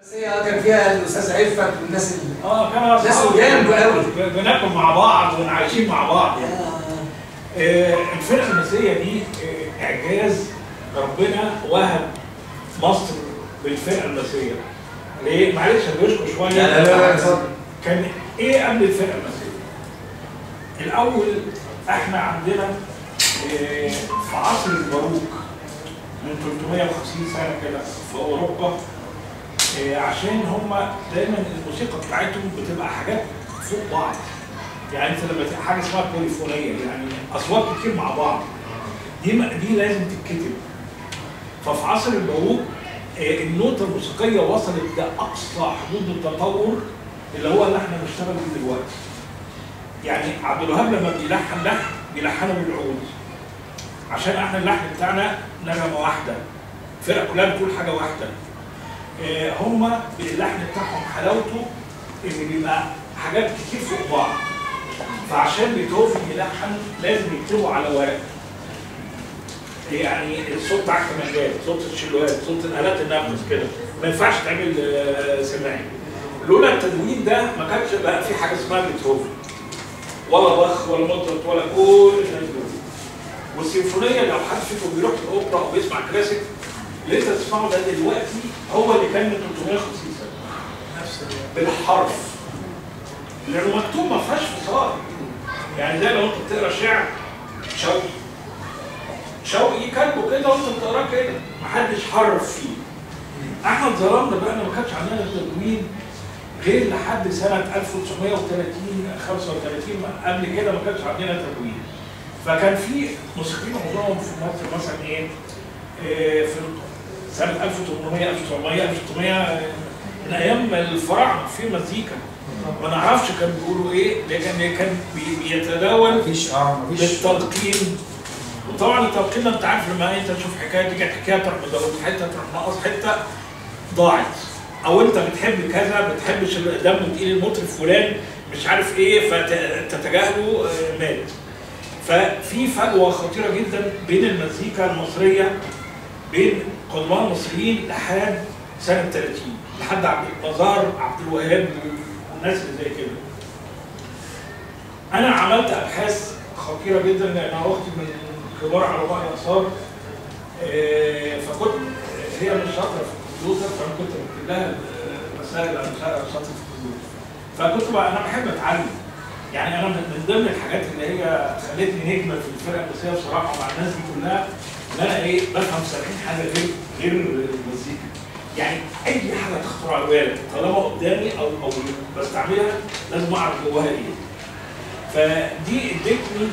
بس هي كان فيها الاستاذ عفت والناس اللي اه كان ناس أصحاب قدام قوي. ب- بناكل مع بعض ونعيشين مع بعض يعني. آه، الفرقه المصريه دي آه، اعجاز ربنا وهب مصر بالفرقه المصريه ليه؟ معلش هدوشكم شويه لا، لا، لا، اتفضل. كان ايه قبل الفرقه المصريه؟ الاول احنا عندنا آه، في عصر الباروك من 350 سنه كده في اوروبا آه، عشان هم دايما الموسيقى بتاعتهم بتبقى حاجات فوق بعض يعني انت لما تبقى حاجه اسمها بوليفونيه يعني اصوات كتير مع بعض دي م- دي لازم تتكتب ففي عصر الباروك آه، النوتة الموسيقية وصلت لأقصى حدود التطور اللي هو اللي احنا بنشتغل بيه دلوقتي. يعني عبد الوهاب لما بيلحن لحن بيلحنه بالعود. عشان احنا اللحن بتاعنا نغمة واحدة. الفرقة كلها بتقول حاجة واحدة. آه، هما اللحن بتاعهم حلاوته ان بيبقى حاجات كتير فوق بعض. فعشان بيتهوفن يلحن لازم يكتبوا على ورق. يعني الصوت بتاع الكمانجات، صوت الشلوات، صوت الالات النفس كده، ما ينفعش تعمل آه، سماعي. لولا التدوين ده ما كانش بقى في حاجه اسمها بيتهوفن. ولا بخ ولا مطرط ولا كل الناس دول. والسيمفونيه لو حد فيكم بيروح الاوبرا او بيسمع كلاسيك اللي انت تسمعه ده دلوقتي هو اللي كان من 350 سنه. نفس بالحرف. لانه مكتوب ما فيهاش فصال. يعني زي لو انت بتقرا شعر شوقي شوقي كاتبه كده وانت بتقراه كده محدش حرف فيه احمد ظلمنا بقى ما كانش عندنا تدوين غير لحد سنه 1930 35 قبل كده ما كانش عندنا تدوين فكان في موسيقيين عمرهم في مصر مثلا ايه آه، في سنه 1800 1900 1600 من ايام الفراعنه في مزيكا ما نعرفش كانوا بيقولوا ايه لكن كان بي- بيتداول مفيش اه مفيش بالتلقين وطبعا التلقين ده انت عارف لما انت تشوف حكايه تيجي حكايه تروح مزود حته تروح ناقص حته ضاعت او انت بتحب كذا ما بتحبش ال- دمه تقيل المطرب فلان مش عارف ايه فتتجاهله آه، مات ففي فجوه خطيره جدا بين المزيكا المصريه بين قدماء المصريين لحد سنه 30 لحد عبد البازار عبد الوهاب والناس اللي زي كده انا عملت ابحاث خطيره جدا لان انا اختي من كبار علماء الاثار آه، فكنت هي مش شاطره في الكمبيوتر فانا كنت بكتب لها مسائل انا شاطره في الكمبيوتر فكنت بقى انا بحب اتعلم يعني انا من من ضمن الحاجات اللي هي خلتني نجمه في الفرقه المصريه بصراحه مع الناس دي كلها ان انا ايه بفهم 70 حاجه غير غير المزيكا يعني اي حاجه تخطر على بالك طالما قدامي او او بستعملها لازم اعرف جواها ايه فدي ادتني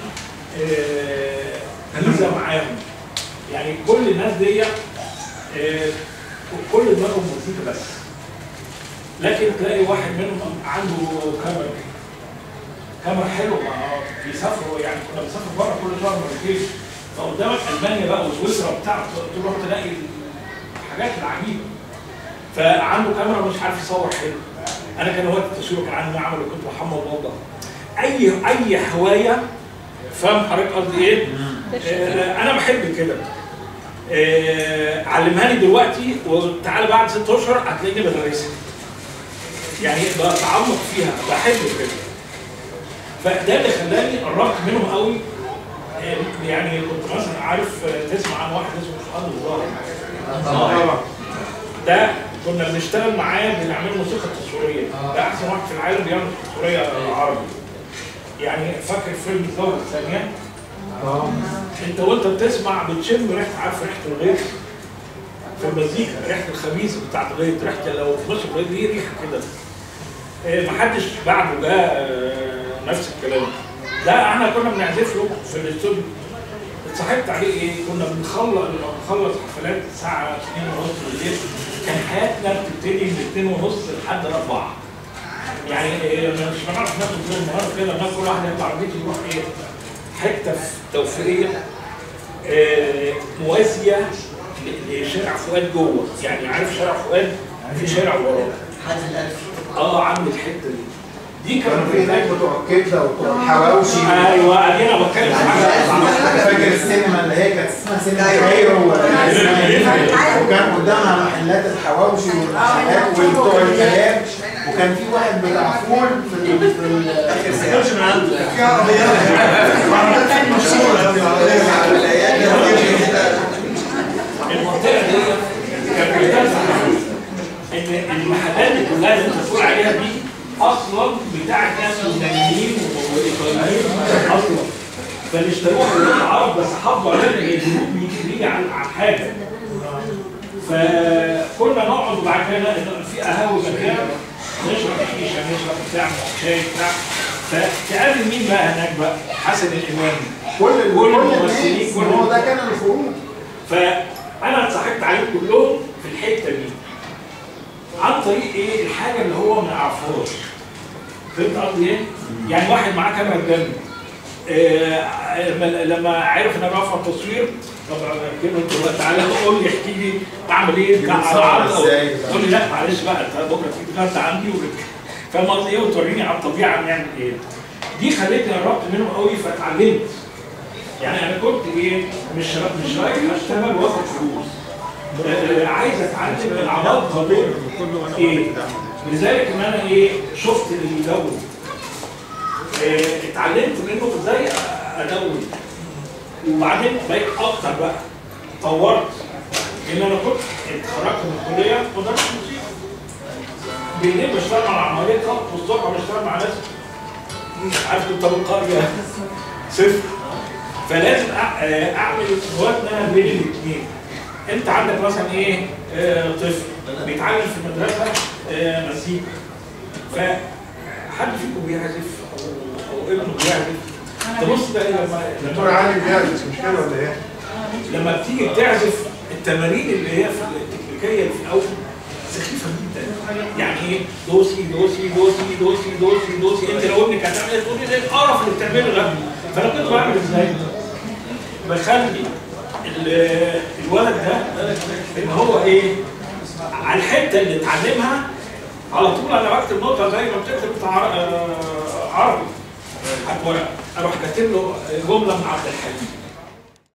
آه، ميزه معاهم يعني كل الناس دي آه، كل دماغهم مزيكا بس لكن تلاقي واحد منهم عنده كاميرا كاميرا حلوه ما بيسافروا يعني كنا بنسافر بره كل شهر مرتين فقدامك المانيا بقى وسويسرا وبتاع تروح تلاقي الحاجات العجيبه فعنده كاميرا مش عارف يصور حلو انا كان وقت التصوير كان عندي معمل وكنت محمد والله اي اي هوايه فاهم حضرتك قصدي ايه؟ آه انا بحب كده آه علمها لي دلوقتي وتعالى بعد ست اشهر هتلاقيني بدرسها يعني بتعمق فيها بحب كده فده اللي خلاني قربت منهم قوي آه، يعني كنت مثلا عارف آه، تسمع عن واحد اسمه فؤاد الظاهر طبعا ده كنا بنشتغل معاه بنعمل موسيقى تصويريه ده احسن واحد في العالم بيعمل تصويريه عربي يعني فاكر فيلم الثوره الثانيه اه انت وانت بتسمع بتشم ريحه عارف ريحه الغيط في المزيكا ريحه الخبيث بتاعت الغيط ريحه لو في مصر الغيط دي ريحه كده اه، محدش بعده ده اه، نفس الكلام ده احنا كنا بنعزف له في الاستوديو اتصاحبت عليه ايه؟ كنا بنخلص لما بنخلص حفلات الساعه 2 ونص بالليل كان حياتنا بتبتدي من 2 ونص لحد 4 يعني إيه، مش بنعرف ناخد طول النهار كده لما كل واحد يطلع بيته يروح ايه؟ حته في توفيقيه آه، موازيه ل- لشارع فؤاد جوه يعني عارف شارع فؤاد في شارع وراه حد الألف اه عامل الحته دي دي كانوا كانت في هناك بتوع الكبده وبتوع الحواوشي ايوه انا بتكلم عن حاجه انا فاكر السينما اللي هي كانت اسمها سينما كايرو ولا اسمها إيه؟ وكان قدامها محلات الحواوشي والمحلات وبتوع الكلام وكان في واحد بتاع فول في ال- في ال- مش من عنده في عربيات المنطقه دي كان بيتزع ان المحلات دي كلها اللي انت بتقول عليها دي اصلا بتاعت ناس يونانيين وايطاليين اصلا فاللي اشتروها من العرب بس حافظوا عليها ان الجنوب بيجي عن عن حاجه فكنا نقعد وبعد كده نلاقي في قهاوي مكان نشرب شيشه نشرب بتاع شاي بتاع فتقابل مين بقى هناك بقى؟ حسن الامام كل ال- كل كل الممثلين، الناس كل هو ده كان الخروج فانا اتصاحبت عليهم كلهم في الحته دي عن طريق ايه الحاجه اللي هو ما يعرفهاش فهمت قصدي ايه؟ يعني واحد معاه كاميرا جنبي آه، لما لما عرف ان انا بقف على التصوير طب كده قلت له تعالى قول لي احكي لي اعمل ايه بتاع بتصور عرض إزاي؟ قول لي لا معلش بقى انت بكره تيجي تغطى عندي ورك- فاهم قصدي ايه وتوريني على الطبيعه بنعمل ايه دي خلتني قربت منهم قوي فاتعلمت يعني انا كنت ايه مش مش رايح اشتغل واخد فلوس آه، عايز اتعلم العلاقه دول ايه لذلك ان انا ايه شفت الجو آه، اتعلمت منه ازاي ادون وبعدين بقيت اكتر بقى طورت ان انا كنت اتخرجت من الكليه مدرس موسيقى بالليل بشتغل مع عمالقه والصبح بشتغل مع ناس عارف انت بالقريه صفر فلازم أع- آه، اعمل موازنه بين الاثنين انت عندك مثلا ايه آه، طفل بيتعلم في المدرسه آه، مزيكا فحد فيكم بيعزف او او ابنه بيعزف تبص بقى لما دكتور لما علي بيعمل مش كده ولا ايه؟ لما بتيجي تعزف التمارين اللي هي في التكنيكيه اللي في الاول سخيفه جدا يعني ايه دوسي دوسي دوسي دوسي دوسي دوسي انت لو ابنك هتعمل ايه تقول لي ايه القرف اللي بتعمله ده فانا كنت بعمل ازاي؟ بخلي ال- الولد ده ان هو ايه على الحته اللي اتعلمها على طول انا بكتب نقطه زي ما بتكتب بتاع عر- آه، عربي على الورق اروح كاتب له جمله من عبد الحليم